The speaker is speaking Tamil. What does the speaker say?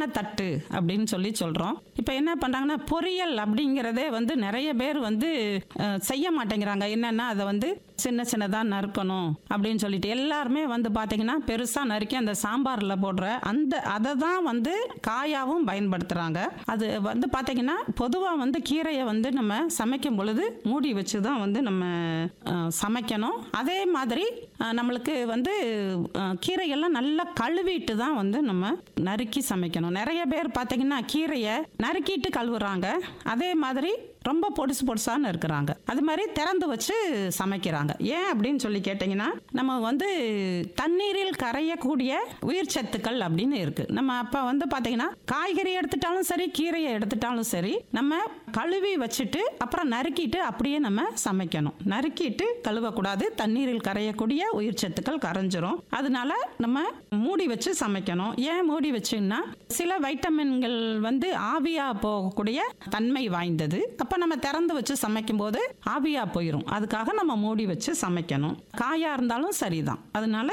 தட்டு அப்படின்னு சொல்லி சொல்கிறோம் இப்போ என்ன பண்ணுறாங்கன்னா பொரியல் அப்படிங்கிறதே வந்து நிறைய பேர் வந்து அஹ், செய்ய மாட்டேங்கிறாங்க என்னென்னா அதை வந்து சின்ன சின்னதாக நறுக்கணும் அப்படின்னு சொல்லிட்டு எல்லாருமே வந்து பார்த்தீங்கன்னா பெருசாக நறுக்கி அந்த சாம்பாரில் போடுற அந்த அதை தான் வந்து காயாவும் பயன்படுத்துகிறாங்க அது வந்து பார்த்தீங்கன்னா பொதுவாக வந்து கீரையை வந்து நம்ம சமைக்கும் பொழுது மூடி வச்சு தான் வந்து நம்ம அஹ், சமைக்கணும் அதே மாதிரி அஹ், நம்மளுக்கு வந்து அஹ், கீரையெல்லாம் நல்லா கழுவிட்டு தான் வந்து நம்ம நறுக்கி சமைக்கணும் நிறைய பேர் பார்த்தீங்கன்னா கீரையை நறுக்கிட்டு கழுவுறாங்க அதே மாதிரி ரொம்ப பொடுசு பொடுசான்னு இருக்கிறாங்க அது மாதிரி திறந்து வச்சு சமைக்கிறாங்க ஏன் அப்படின்னு சொல்லி கேட்டிங்கன்னா நம்ம வந்து தண்ணீரில் கரையக்கூடிய உயிர் சத்துக்கள் அப்படின்னு இருக்கு நம்ம அப்போ வந்து பார்த்தீங்கன்னா காய்கறி எடுத்துட்டாலும் சரி கீரையை எடுத்துட்டாலும் சரி நம்ம கழுவி வச்சுட்டு அப்புறம் நறுக்கிட்டு அப்படியே நம்ம சமைக்கணும் நறுக்கிட்டு கழுவக்கூடாது தண்ணீரில் கரையக்கூடிய உயிர் சத்துக்கள் கரைஞ்சிரும் அதனால நம்ம மூடி வச்சு சமைக்கணும் ஏன் மூடி வச்சுன்னா சில வைட்டமின்கள் வந்து ஆவியா போகக்கூடிய தன்மை வாய்ந்தது அப்போ நம்ம திறந்து வச்சு சமைக்கும் போது ஆவியா போயிடும் அதுக்காக நம்ம மூடி வச்சு சமைக்கணும் காயா இருந்தாலும் சரிதான் அதனால